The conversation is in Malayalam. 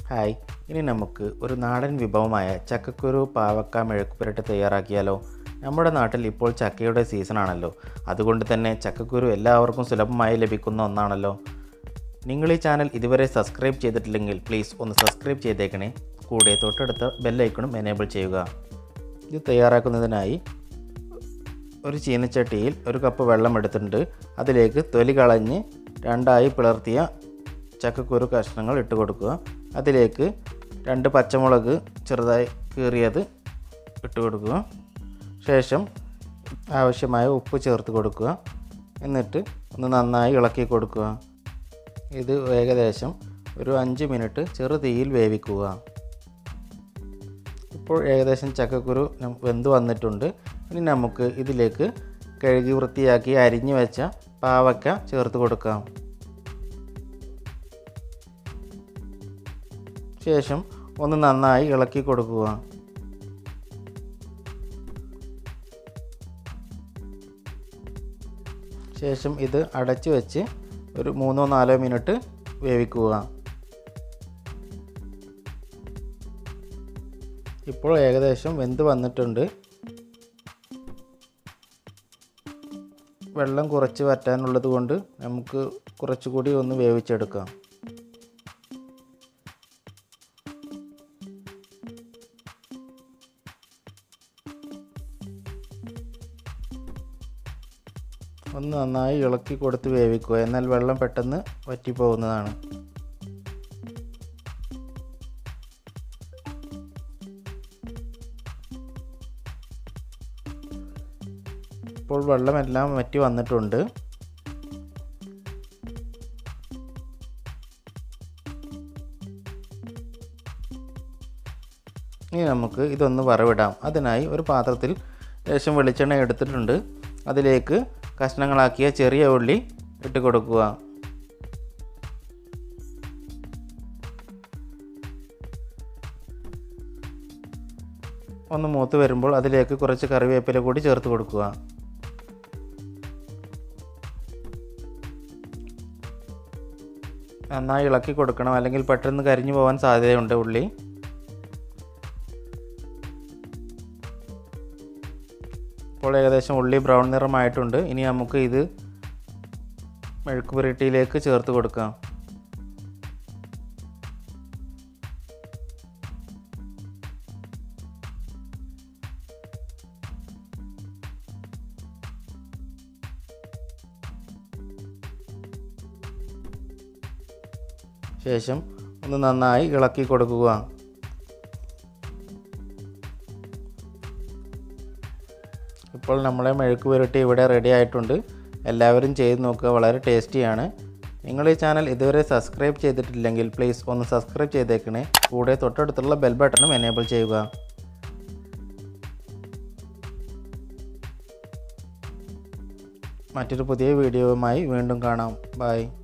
ഹായ് ഇനി നമുക്ക് ഒരു നാടൻ വിഭവമായ ചക്കക്കുരു പാവക്ക മെഴുക്കുപുരട്ട് തയ്യാറാക്കിയാലോ നമ്മുടെ നാട്ടിൽ ഇപ്പോൾ ചക്കയുടെ സീസണാണല്ലോ അതുകൊണ്ട് തന്നെ ചക്കക്കുരു എല്ലാവർക്കും സുലഭമായി ലഭിക്കുന്ന ഒന്നാണല്ലോ നിങ്ങൾ ഈ ചാനൽ ഇതുവരെ സബ്സ്ക്രൈബ് ചെയ്തിട്ടില്ലെങ്കിൽ പ്ലീസ് ഒന്ന് സബ്സ്ക്രൈബ് ചെയ്തേക്കണേ കൂടെ തൊട്ടടുത്ത ബെല്ലൈക്കണും എനേബിൾ ചെയ്യുക ഇത് തയ്യാറാക്കുന്നതിനായി ഒരു ചീനച്ചട്ടിയിൽ ഒരു കപ്പ് വെള്ളം എടുത്തിട്ടുണ്ട് അതിലേക്ക് തൊലി കളഞ്ഞ് രണ്ടായി പിളർത്തിയ ചക്കക്കുരു കഷ്ണങ്ങൾ ഇട്ട് കൊടുക്കുക അതിലേക്ക് രണ്ട് പച്ചമുളക് ചെറുതായി കീറിയത് ഇട്ട് കൊടുക്കുക ശേഷം ആവശ്യമായ ഉപ്പ് ചേർത്ത് കൊടുക്കുക എന്നിട്ട് ഒന്ന് നന്നായി ഇളക്കി കൊടുക്കുക ഇത് ഏകദേശം ഒരു അഞ്ച് മിനിറ്റ് ചെറു തീയിൽ വേവിക്കുക ഇപ്പോൾ ഏകദേശം ചക്കക്കുരു നം- വെന്ത് വന്നിട്ടുണ്ട് ഇനി നമുക്ക് ഇതിലേക്ക് കഴുകി വൃത്തിയാക്കി അരിഞ്ഞു വെച്ച പാവയ്ക്ക ചേർത്ത് കൊടുക്കാം ശേഷം ഒന്ന് നന്നായി ഇളക്കി കൊടുക്കുക ശേഷം ഇത് അടച്ചു വെച്ച് ഒരു മൂന്നോ നാലോ മിനിറ്റ് വേവിക്കുക ഇപ്പോൾ ഏകദേശം വെന്ത് വന്നിട്ടുണ്ട് വെള്ളം കുറച്ച് വറ്റാനുള്ളത് കൊണ്ട് നമുക്ക് കുറച്ചുകൂടി ഒന്ന് വേവിച്ചെടുക്കാം ഒന്ന് നന്നായി ഇളക്കി കൊടുത്ത് വേവിക്കുക എന്നാൽ വെള്ളം പെട്ടെന്ന് വറ്റിപ്പോകുന്നതാണ് ഇപ്പോൾ വെള്ളമെല്ലാം വറ്റി വന്നിട്ടുണ്ട് ഇനി നമുക്ക് ഇതൊന്ന് വറവിടാം അതിനായി ഒരു പാത്രത്തിൽ ലേശം വെളിച്ചെണ്ണ എടുത്തിട്ടുണ്ട് അതിലേക്ക് കഷ്ണങ്ങളാക്കിയ ചെറിയ ഉള്ളി ഇട്ട് കൊടുക്കുക ഒന്ന് മൂത്ത് വരുമ്പോൾ അതിലേക്ക് കുറച്ച് കറിവേപ്പില കൂടി ചേർത്ത് കൊടുക്കുക നന്നായി ഇളക്കി കൊടുക്കണം അല്ലെങ്കിൽ പെട്ടെന്ന് കരിഞ്ഞു പോകാൻ സാധ്യതയുണ്ട് ഉള്ളി ഇപ്പോൾ ഏകദേശം ഉള്ളി ബ്രൗൺ നിറമായിട്ടുണ്ട് ഇനി നമുക്ക് ഇത് മെഴുക്ക് പുരട്ടിയിലേക്ക് ചേർത്ത് കൊടുക്കാം ശേഷം ഒന്ന് നന്നായി ഇളക്കി കൊടുക്കുക ഇപ്പോൾ നമ്മളെ മെഴുക്ക് പുരട്ടി ഇവിടെ റെഡി ആയിട്ടുണ്ട് എല്ലാവരും ചെയ്ത് നോക്കുക വളരെ ടേസ്റ്റിയാണ് നിങ്ങൾ ഈ ചാനൽ ഇതുവരെ സബ്സ്ക്രൈബ് ചെയ്തിട്ടില്ലെങ്കിൽ പ്ലീസ് ഒന്ന് സബ്സ്ക്രൈബ് ചെയ്തേക്കണേ കൂടെ തൊട്ടടുത്തുള്ള ബെൽ ബട്ടണും എനേബിൾ ചെയ്യുക മറ്റൊരു പുതിയ വീഡിയോയുമായി വീണ്ടും കാണാം ബൈ